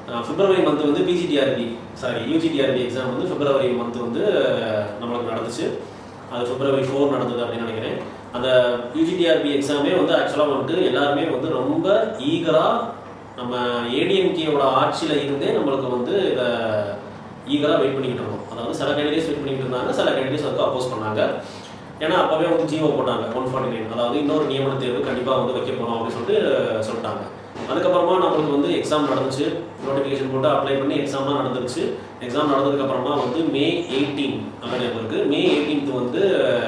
பிப்ரவரி month வந்து PGTRB sorry UGTRB exam வந்து February month வந்து நம்மளுக்கு நடந்துச்சு அது பிப்ரவரி ஃபோர் நடந்தது அப்படின்னு நினைக்கிறேன் அந்த யூஜிடிஆர்பி எக்ஸாமே வந்து ஆக்சுவலாக வந்துட்டு எல்லாருமே வந்து ரொம்ப ஈகராக நம்ம ஏடிஎம்கேவோட ஆட்சியில் இருந்தே நம்மளுக்கு வந்து இதை ஈகராக வெயிட் பண்ணிக்கிட்டு இருந்தோம் அதாவது சில கேண்டிடேட்ஸ் வெயிட் பண்ணிக்கிட்டு இருந்தாங்க சில கேண்டிடேட்ஸ் வந்து அப்போஸ் பண்ணாங்க ஏன்னா அப்போவே வந்து ஜீவோ போட்டாங்க ஒன் ஃபார்ட்டி நைன் அதாவது இன்னொரு நியமன தேர்வு கண்டிப்பாக வந்து வைக்க போகிறோம் அப்படின்னு சொல்லிட்டு சொல்லிட்டாங்க அதுக்கப்புறமா நம்மளுக்கு வந்து எக்ஸாம் நடந்துச்சு நோட்டிஃபிகேஷன் போட்டு அப்ளை பண்ணி எக்ஸாம்லாம் நடந்துருச்சு எக்ஸாம் நடந்ததுக்கப்புறமா வந்து மே எயிட்டீன் அப்படின்னு இருக்கு மே எயிட்டீன்த் வந்து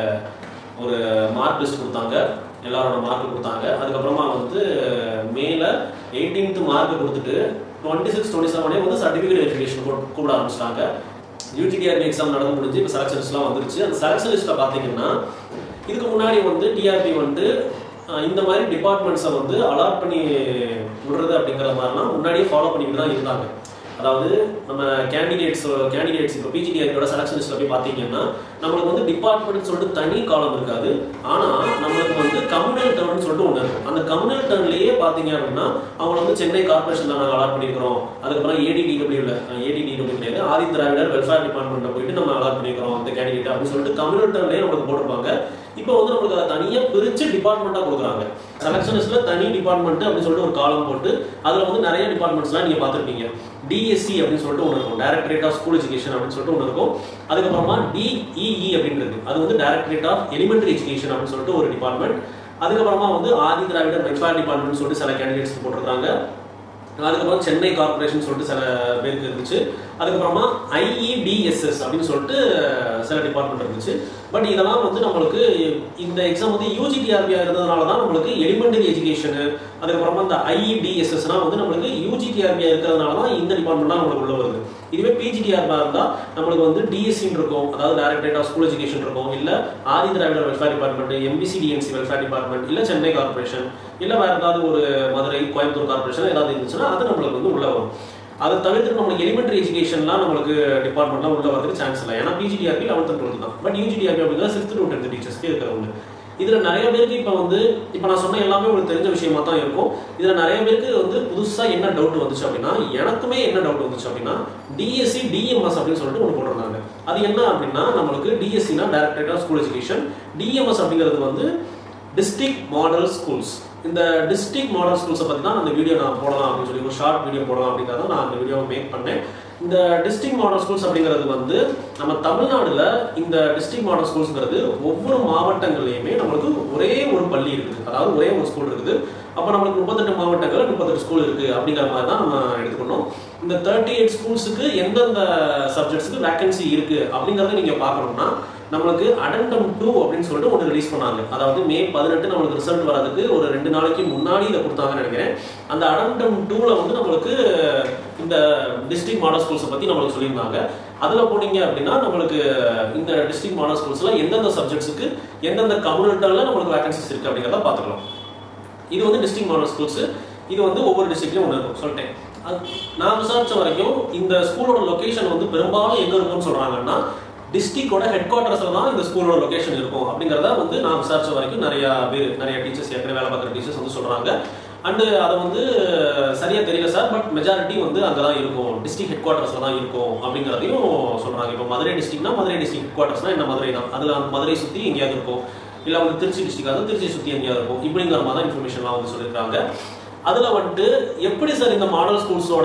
ஒரு மார்க் லிஸ்ட் கொடுத்தாங்க எல்லாரோட மார்க் கொடுத்தாங்க அதுக்கப்புறமா வந்து மேல எயிட்டீன்த் மார்க் கொடுத்துட்டு டுவெண்ட்டி சிக்ஸ் டுவெண்ட்டி செவனே வந்து சர்டிஃபிகேட் வெரிஃபிகேஷன் கூப்பிட ஆரம்பிச்சிட்டாங்க யூடிடிஆர்பி எக்ஸாம் நடந்து முடிஞ்சு இப்போ செலக்ஷன் லிஸ்ட்லாம் வந்துருச்சு அந்த செலக்ஷன் லிஸ்ட்டில் பார்த்தீங்கன்னா இதுக்கு முன்னாடி வந்து டிஆர்பி வந்து அஹ், இந்த மாதிரி டிபார்ட்மெண்ட்ஸை வந்து அலாட் பண்ணி விடுறது அப்படிங்கிற மாதிரிலாம் முன்னாடியே ஃபாலோ பண்ணிக்கிட்டு தான் இருந்தாங்க அதாவது நம்ம கேண்டிடேட்ஸ் கேண்டிடேட்ஸ் இப்போ பிஜிடிஆரியோட செலக்ஷன் லிஸ்ட்டில் போய் பார்த்தீங்கன்னா நம்மளுக்கு வந்து டிபார்ட்மெண்ட் சொல்லிட்டு தனி காலம் இருக்காது ஆனால் நம்மளுக்கு வந்து கம்யூனல் டர்ன் சொல்லிட்டு ஒன்று இருக்கும் அந்த கம்யூனல் டர்ன்லேயே பார்த்தீங்க அப்படின்னா அவங்க வந்து சென்னை கார்பரேஷன் நாங்கள் அலாட் பண்ணியிருக்கிறோம் அதுக்கப்புறம் ஏடிடிடபிள்யூல ஏடிடிடபிள்யூ கிடையாது ஆதி திராவிடர் வெல்ஃபேர் டிபார்ட்மெண்ட்டில் போயிட்டு நம்ம அலாட் பண்ணியிருக்கிறோம் அந்த கேண்டிடேட் அப்படின்னு சொல்லிட்டு கம்யூனல் டர்ன்லேயே நம்மளுக்கு போட்டிருப்பாங்க இப்போ வந்து நம்மளுக்கு அதை தனியாக பிரித்து டிபார்ட்மெண்ட்டாக கொடுக்குறாங்க செலக்ஷன் லிஸ்ட்டில் தனி டிபார்ட்மெண்ட் அப்படின்னு சொல்லிட்டு ஒரு காலம் போட்டு அதில் வந்து நிறைய டிபார்ட்மெண்ட்ஸ்லாம் நீங்கள் பார்த்துருப்பீங்க டிஎஸ்சி அப்படின்னு சொல்லிட்டு ஒன்று இருக்கும் டைரக்டரேட் ஆஃப் ஸ்கூல் எஜுகேஷன் அப்படின்னு சொல்லிட்டு ஒன்று இருக்கும் அதுக்கப்புறமா டிஇஇ அப்படின்றது அது வந்து டைரக்டரேட் ஆஃப் எலிமெண்டரி எஜுகேஷன் அப்படின்னு சொல்லிட்டு ஒரு டிபார்ட்மெண்ட் அதுக்கப்புறமா வந்து ஆதி திராவிடர் வெல்ஃபேர் டிபார்ட்மெண்ட் சொல்லிட்டு சில கேண்டிடேட்ஸ் போட்டிருக்காங்க அதுக்கப்புறம் சென்னை கார்பரேஷன் சொல்லிட்டு சில பேருக்கு இருந்துச்சு அதுக்கப்புறமா ஐஇடிஎஸ்எஸ் அப்படின்னு சொல்லிட்டு சில டிபார்ட்மெண்ட் இருந்துச்சு பட் இதெல்லாம் வந்து நம்மளுக்கு இந்த எக்ஸாம் வந்து யூஜிடிஆர்பியாக இருந்ததுனால தான் நம்மளுக்கு எலிமெண்டரி எஜுகேஷனு அதுக்கப்புறமா இந்த ஐஇடிஎஸ்எஸ்லாம் வந்து நம்மளுக்கு யூஜிடிஆர்பியாக இருக்கிறதுனால தான் இந்த டிபார்ட்மெண்ட்லாம் நம்மளுக்கு உள்ள வருது இதுவே பிஜிடிஆர்பாக இருந்தால் நம்மளுக்கு வந்து டிஎஸ்சின்னு இருக்கும் அதாவது டைரக்டரேட் ஆஃப் ஸ்கூல் எஜுகேஷன் இருக்கும் இல்லை Adi Dravidar welfare department MBC DNC welfare department இல்லை சென்னை கார்பரேஷன் இல்லை வேறு ஏதாவது ஒரு மதுரை கோயம்புத்தூர் கார்பரேஷன் ஏதாவது இருந்துச்சுன்னா அது நம்மளுக்கு வந்து உள்ள வரும் அதை தவிர்த்து நம்மளுக்கு எலிமெண்டரி எஜுகேஷன்லாம் நம்மளுக்கு டிபார்ட்மெண்ட்லாம் உள்ள வரதுக்கு சான்ஸ் இல்லை ஏன்னா பிஜிடிஆர்பி லெவன்த் டுவெல்த் தான் பட் யூஜிடிஆர்பி அப்படிங்கிறது ஃபிஃப்த் டு டென்த் டீச்சர்ஸ்க்கு இருக்கிறவங்க இதில் நிறைய பேருக்கு இப்போ வந்து இப்போ நான் சொன்ன எல்லாமே உங்களுக்கு தெரிஞ்ச விஷயமா தான் இருக்கும் இதில் நிறைய பேருக்கு வந்து புதுசாக என்ன டவுட் வந்துச்சு அப்படின்னா எனக்குமே என்ன டவுட் வந்துச்சு அப்படின்னா டிஎஸ்சி டிஎம்எஸ் அப்படின்னு சொல்லிட்டு ஒன்று போட்டிருந்தாங்க அது என்ன அப்படின்னா நம்மளுக்கு டிஎஸ்சினா directorate of school education DMS அப்படிங்கிறது வந்து டிஸ்ட்ரிக்ட் மாடல் ஸ்கூல்ஸ் இந்த டிஸ்ட்ரிக்ட் மாடல் ஸ்கூல்ஸை பற்றி தான் அந்த வீடியோ நான் போடலாம் அப்படின்னு சொல்லி ஒரு ஷார்ட் வீடியோ போடலாம் அப்படிங்கிறத நான் அந்த வீடியோவை மேக் பண்ணேன் இந்த டிஸ்ட்ரிக்ட் மாடல் ஸ்கூல்ஸ் அப்படிங்கிறது வந்து நம்ம தமிழ்நாடுல இந்த டிஸ்ட்ரிக்ட் மாடல் ஸ்கூல்ஸ்ங்கிறது ஒவ்வொரு மாவட்டங்கள்லையுமே நம்மளுக்கு ஒரே ஒரு பள்ளி இருக்குது அதாவது ஒரே ஒரு ஸ்கூல் இருக்குது அப்போ நம்மளுக்கு முப்பத்தெட்டு மாவட்டங்கள் முப்பத்தெட்டு ஸ்கூல் இருக்குது அப்படிங்கிற மாதிரி தான் நம்ம எடுத்துக்கணும் இந்த தேர்ட்டி எயிட் ஸ்கூல்ஸுக்கு எந்தெந்த சப்ஜெக்ட்ஸுக்கு வேகன்சி இருக்குது அப்படிங்கிறத நீங்கள் பார்க்கணும்னா நம்மளுக்கு அடண்டம் டூ அப்படின்னு சொல்லிட்டு ஒன்று ரிலீஸ் பண்ணாங்க அதாவது மே பதினெட்டு நம்மளுக்கு ரிசல்ட் வரதுக்கு ஒரு ரெண்டு நாளைக்கு முன்னாடி இதை கொடுத்தாங்கன்னு நினைக்கிறேன் அந்த அடண்டம் டூவில் வந்து நம்மளுக்கு இந்த டிஸ்ட்ரிக்ட் மாடல் ஸ்கூல்ஸை பற்றி நம்மளுக்கு சொல்லியிருந்தாங்க அதில் போனீங்க அப்படின்னா நம்மளுக்கு இந்த டிஸ்ட்ரிக்ட் மாடல் ஸ்கூல்ஸில் எந்தெந்த சப்ஜெக்ட்ஸுக்கு எந்தெந்த கம்யூனிட்டியில் நம்மளுக்கு வேகன்சிஸ் இருக்குது அப்படிங்கிறத பார்த்துக்கலாம் இது வந்து டிஸ்ட்ரிக்ட் மாடல் ஸ்கூல்ஸ் இது வந்து ஒவ்வொரு டிஸ்ட்ரிக்ட்லையும் ஒன்று இருக்கும் சொல்லிட்டேன் அது நான் விசாரிச்ச வரைக்கும் இந்த ஸ்கூலோட லொகேஷன் வந்து பெரும்பாலும் எங்க இருக்கும்னு சொல்றாங்கன்னா டிஸ்ட்ரிக்டோட ஹெட் குவார்டர்ஸ்ல தான் இந்த ஸ்கூலோட லொகேஷன் இருக்கும் அப்படிங்கிறத வந்து நான் விசாரிச்ச வரைக்கும் நிறைய பேர் நிறைய டீச்சர்ஸ் ஏற்கனவே வேலை பார்க்குற டீச்சர்ஸ் வந்து சொல்றாங்க அண்டு அதை வந்து சரியா தெரியல சார் பட் மெஜாரிட்டி வந்து அங்கே தான் இருக்கும் டிஸ்ட்ரிக்ட் ஹெட் குவார்டர்ஸ்ல தான் இருக்கும் அப்படிங்கிறதையும் சொல்றாங்க இப்போ மதுரை டிஸ்ட்ரிக்ட்னா மதுரை டிஸ்ட்ரிக்ட் ஹெட் குவார்டர்ஸ்னா என்ன மதுரை தான் அதுல அந்த மதுரை சுற்றி எங்கேயாவது இருக்கும் இல்லை வந்து திருச்சி டிஸ்ட்ரிக்ட் அது திருச்சி சுற்றி எங்கேயாவது இருக்கும் இப்படிங்கிற மாதிரி தான் இன்ஃபர்மேஷன்லாம் வந்து சொல்லியிருக்காங்க அதில் வந்துட்டு எப்படி சார் இந்த மாடல் ஸ்கூல்ஸோட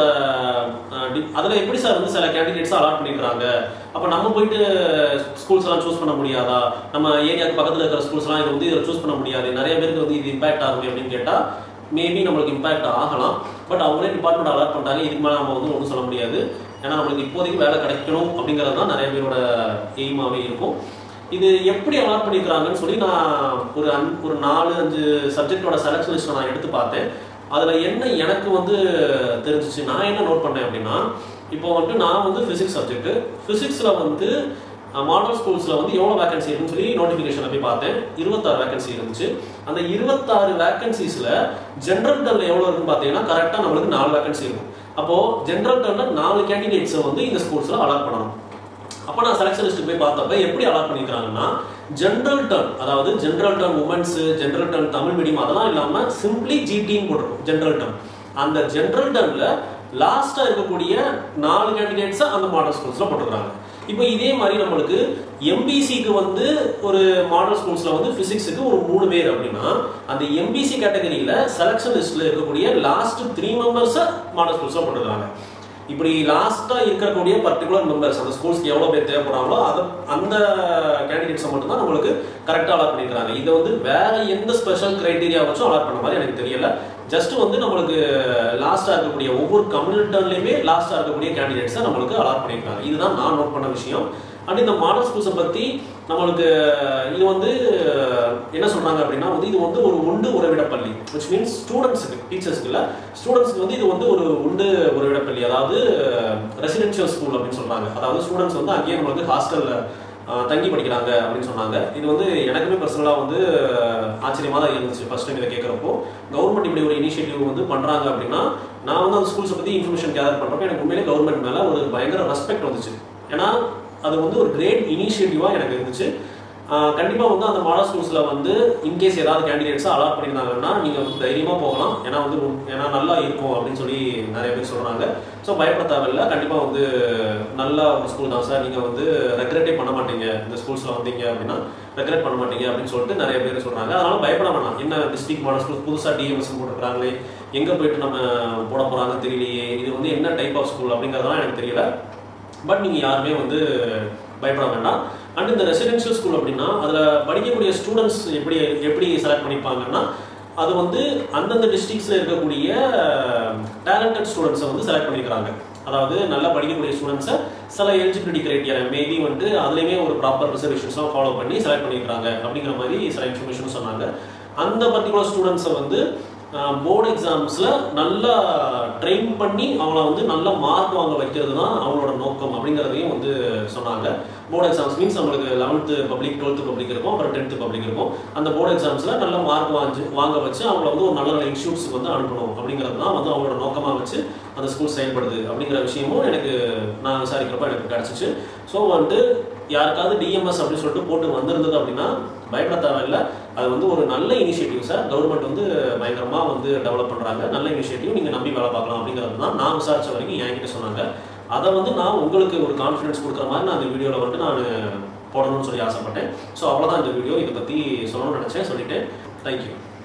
அதில் எப்படி சார் வந்து சில கேண்டிடேட்ஸ் அலாட் பண்ணியிருக்காங்க அப்போ நம்ம போயிட்டு ஸ்கூல்ஸ் எல்லாம் சூஸ் பண்ண முடியாதா நம்ம ஏரியாவுக்கு பக்கத்தில் இருக்கிற ஸ்கூல்ஸ்லாம் இதை வந்து இதில் சூஸ் பண்ண முடியாது நிறைய பேருக்கு வந்து இது இம்பாக்ட் ஆகுமே அப்படின்னு கேட்டால் மேபி நம்மளுக்கு இம்பாக்ட் ஆகலாம் பட் அவங்களே டிபார்ட்மெண்ட் அலாட் பண்ணிட்டாங்க இதுக்கு மேலே நம்ம வந்து ஒன்றும் சொல்ல முடியாது ஏன்னா நம்மளுக்கு இப்போதைக்கு வேலை கிடைக்கணும் அப்படிங்கிறது தான் நிறைய பேரோட எய்மாகவே இருக்கும் இது எப்படி அலாட் பண்ணிக்கிறாங்கன்னு சொல்லி நான் ஒரு அன் ஒரு நாலு அஞ்சு சப்ஜெக்டோட செலக்ஷன் லிஸ்ட்டை நான் எடுத்து பார்த்தேன் அதில் என்ன எனக்கு வந்து தெரிஞ்சிச்சு நான் என்ன நோட் பண்ணேன் அப்படின்னா இப்போ வந்துட்டு நான் வந்து ஃபிசிக்ஸ் சப்ஜெக்ட் ஃபிசிக்ஸில் வந்து மாடல் ஸ்கூல்ஸில் வந்து எவ்வளோ வேகன்சி இருக்குன்னு சொல்லி நோட்டிஃபிகேஷனில் போய் பார்த்தேன் இருபத்தாறு வேகன்சி இருந்துச்சு அந்த இருபத்தாறு வேகன்சிஸில் ஜென்ரல் டர்னில் எவ்வளோ இருக்குன்னு பார்த்தீங்கன்னா கரெக்டாக நம்மளுக்கு நாலு வேகன்சி இருக்கும் அப்போது ஜென்ரல் டர்னில் நாலு கேண்டிடேட்ஸை வந்து இந்த ஸ்கூல்ஸில் அலாட் பண்ணணும் அப்போ நான் செலக்ஷன் லிஸ்ட் போய் பார்த்தப்ப எப்படி அலாட் பண்ணிக்கிறாங்கன்னா ஜென்ரல் டர்ன் அதாவது general turn women's general turn Tamil medium அதெல்லாம் இல்லாமல் சிம்பிளி ஜிடின்னு போட்டிருக்கும் ஜென்ரல் டர்ன் அந்த ஜென்ரல் டர்ன்ல லாஸ்ட்டாக இருக்கக்கூடிய நாலு கேண்டிடேட்ஸை அந்த மாடல் ஸ்கூல்ஸில் போட்டுருக்காங்க இப்போ இதே மாதிரி நம்மளுக்கு எம்பிசிக்கு வந்து ஒரு மாடல் ஸ்கூல்ஸ்ல வந்து பிசிக்ஸுக்கு ஒரு மூணு பேர் அப்படின்னா அந்த எம்பிசி கேட்டகரியில செலக்ஷன் லிஸ்ட்ல இருக்கக்கூடிய லாஸ்ட் த்ரீ மெம்பர்ஸை மாடல் ஸ்கூல்ஸ்ல போட்டுருக்காங்க இப்படி லாஸ்டா இருக்கக்கூடிய பர்டிகுலர் மெம்பர்ஸ் அந்த ஸ்கூல்ஸ்க்கு எவ்வளவு பேர் தேவைப்படுறாங்களோ அதை அந்த கேண்டிடேட்ஸை மட்டும் தான் நம்மளுக்கு கரெக்டாக அலாட் பண்ணிருக்காங்க இதை வந்து வேற எந்த ஸ்பெஷல் கிரைட்டீரியா வச்சும் அலாட் பண்ண மாதிரி எனக்கு தெரியல ஜஸ்ட் வந்து நம்மளுக்கு லாஸ்டா இருக்கக்கூடிய ஒவ்வொரு கம்யூனிட்டர்லையுமே லாஸ்டா இருக்கக்கூடிய கேண்டிடேட்ஸை நம்மளுக்கு அலாட் பண்ணியிருக்காங்க இதுதான் நான் நோட் பண்ண விஷயம் அண்ட் இந்த மாடல் ஸ்கூல்ஸை பத்தி நம்மளுக்கு இது வந்து என்ன சொல்றாங்க அப்படின்னா வந்து இது வந்து ஒரு உண்டு உறவிட பள்ளி விச் மீன்ஸ் ஸ்டூடெண்ட்ஸுக்கு டீச்சர்ஸ்க்கு இல்லை ஸ்டூடெண்ட்ஸ்க்கு வந்து இது வந்து ஒரு உண்டு உறவிட பள்ளி அதாவது ரெசிடென்ஷியல் ஸ்கூல் அப்படின்னு சொல்றாங்க அதாவது ஸ்டூடெண்ட்ஸ் வந்து அங்கேயே நம்மளுக்கு ஹாஸ்டல்ல தங்கி படிக்கிறாங்க அப்படின்னு சொன்னாங்க இது வந்து எனக்குமே பர்சனலாக வந்து ஆச்சரியமாக தான் இருந்துச்சு ஃபர்ஸ்ட் டைம் இதை கேட்குறப்போ கவர்மெண்ட் இப்படி ஒரு இனிஷியேட்டிவ் வந்து பண்ணுறாங்க அப்படின்னா நான் வந்து அந்த ஸ்கூல்ஸை பற்றி இன்ஃபர்மேஷன் கேதர் பண்ணுறப்ப எனக்கு உண்மையிலே கவர்மெண்ட் மேலே ஒரு பயங்கர ரெஸ்பெக்ட் வந்துச்சு ஏன்னா அது வந்து ஒரு கிரேட் இனிஷியேட்டிவாக எனக்கு இருந்துச்சு கண்டிப்பாக வந்து அந்த மாடல் ஸ்கூல்ஸில் வந்து இன்கேஸ் ஏதாவது கேண்டிடேட்ஸாக அலாட் பண்ணியிருந்தாங்கன்னா நீங்கள் வந்து தைரியமாக போகலாம் ஏன்னா வந்து ஏன்னா நல்லா இருக்கும் அப்படின்னு சொல்லி நிறைய பேர் சொல்கிறாங்க ஸோ பயப்பட தேவையில்ல கண்டிப்பாக வந்து நல்ல ஒரு ஸ்கூல் தான் சார் நீங்கள் வந்து ரெக்ரெட்டே பண்ண மாட்டீங்க இந்த ஸ்கூல்ஸில் வந்தீங்க அப்படின்னா ரெக்ரெட் பண்ண மாட்டீங்க அப்படின்னு சொல்லிட்டு நிறைய பேர் சொல்கிறாங்க அதனால பயப்பட வேணாம் என்ன டிஸ்ட்ரிக்ட் மாடல் ஸ்கூல் புதுசாக டிஎம்எஸ் போட்டுருக்காங்களே எங்கே போயிட்டு நம்ம போட போகிறாங்க தெரியலையே இது வந்து என்ன டைப் ஆஃப் ஸ்கூல் அப்படிங்கிறதெல்லாம் எனக்கு தெரியல பட் நீங்கள் யாருமே வந்து பயப்பட வேண்டாம் அண்ட் இந்த ரெசிடென்ஷியல் ஸ்கூல் அப்படின்னா அதில் படிக்கக்கூடிய ஸ்டூடெண்ட்ஸ் எப்படி எப்படி செலக்ட் பண்ணிப்பாங்கன்னா அது வந்து அந்தந்த டிஸ்ட்ரிக்ஸில் இருக்கக்கூடிய டேலண்டட் ஸ்டூடெண்ட்ஸை வந்து செலக்ட் பண்ணிக்கிறாங்க அதாவது நல்லா படிக்கக்கூடிய ஸ்டூடெண்ட்ஸை சில எலிஜிபிலிட்டி கிரைட்டீரியா மேபி வந்து அதுலேயுமே ஒரு ப்ராப்பர் ரிசர்வேஷன்ஸ்லாம் ஃபாலோ பண்ணி செலக்ட் பண்ணிக்கிறாங்க அப்படிங்கிற மாதிரி சில இன்ஃபர்மேஷன் சொன்னாங்க அந்த பர்டிகுலர் ஸ்டூடெண்ட்ஸை வந்து போர்டு எக்ஸாம்ஸில் நல்லா ட்ரெயின் பண்ணி அவங்கள வந்து நல்ல மார்க் வாங்க வைக்கிறது தான் அவங்களோட நோக்கம் அப்படிங்கிறதையும் வந்து சொன்னாங்க போர்டு எக்ஸாம்ஸ் மீன்ஸ் நம்மளுக்கு லெவன்த்து பப்ளிக் டுவெல்த்து பப்ளிக் இருக்கும் அப்புறம் டென்த்து பப்ளிக் இருக்கும் அந்த போர்டு எக்ஸாம்ஸில் நல்ல மார்க் வாங்கி வாங்க வச்சு அவங்கள வந்து ஒரு நல்ல நல்ல இன்ஸ்டியூட்ஸுக்கு வந்து அனுப்பணும் அப்படிங்கிறது தான் வந்து அவங்களோட நோக்கமாக வச்சு அந்த ஸ்கூல் செயல்படுது அப்படிங்கிற விஷயமும் எனக்கு நான் விசாரிக்கிறப்ப எனக்கு கிடச்சிச்சு ஸோ வந்துட்டு யாருக்காவது டிஎம்எஸ் அப்படின்னு சொல்லிட்டு போட்டு வந்திருந்தது அப்படின்னா பயப்பட தேவையில்லை அது வந்து ஒரு நல்ல இனிஷியேட்டிவ் சார் கவர்மெண்ட் வந்து பயங்கரமாக வந்து டெவலப் பண்ணுறாங்க நல்ல இனிஷியேட்டிவ் நீங்கள் நம்பி வேலை பார்க்கலாம் அப்படிங்கிறது தான் நான் விசாரிச்ச வரைக்கும் என்கிட்ட சொன்னாங்க அதை வந்து நான் உங்களுக்கு ஒரு கான்ஃபிடன்ஸ் கொடுக்குற மாதிரி நான் அந்த வீடியோவில் வந்து நான் போடணும்னு சொல்லி ஆசைப்பட்டேன் ஸோ அவ்வளோதான் இந்த வீடியோ இதை பற்றி சொல்லணும்னு நினச்சேன் சொல்லிட்டேன் தேங்க்யூ